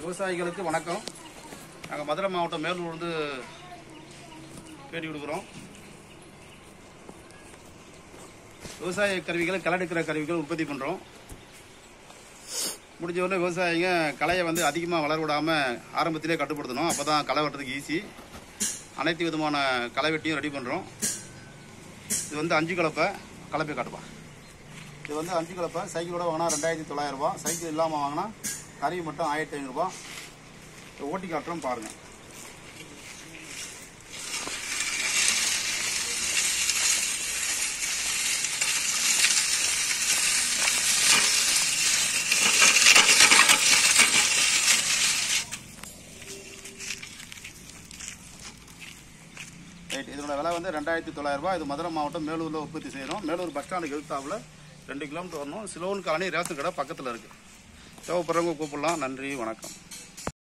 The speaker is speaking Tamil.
விவசாயிகளுக்கு வணக்கம் நாங்கள் மதுரை மாவட்டம் மேலூர்லேருந்து பேட்டி கொடுக்குறோம் விவசாய கருவிகளை களெடுக்கிற கருவிகள் உற்பத்தி பண்ணுறோம் முடிஞ்ச வரை விவசாயிங்க களையை வந்து அதிகமாக வளர விடாமல் ஆரம்பத்திலே கட்டுப்படுத்தணும் அப்போ தான் களை வெட்டுறதுக்கு ஈஸி அனைத்து விதமான களை வெட்டியும் ரெடி பண்ணுறோம் இது வந்து அஞ்சு கலப்பை கலப்பை காட்டுப்பா இது வந்து அஞ்சு கலப்பை சைக்கிளோட வாங்கினா ரெண்டாயிரத்தி தொள்ளாயிரம் ரூபாய் சைக்கிள் இல்லாமல் வாங்கினா கருவி மட்டும் ஆயிரத்தி ஐநூறுரூபா ஓட்டி காட்டுறோம் பாருங்கள் ரைட் இதோட விலை வந்து ரெண்டாயிரத்தி தொள்ளாயிரம் ரூபாய் இது மதுரை மாவட்டம் மேலூரில் உற்பத்தி செய்கிறோம் மேலூர் பஸ் ஸ்டாண்டுக்கு எழுத்தாவில் ரெண்டு கிலோமீட்டர் வரணும் சிலோன் காலனி ரேஷன் கடை பக்கத்தில் இருக்குது தேவைப்படுறவங்க கூப்பிடலாம் நன்றி வணக்கம்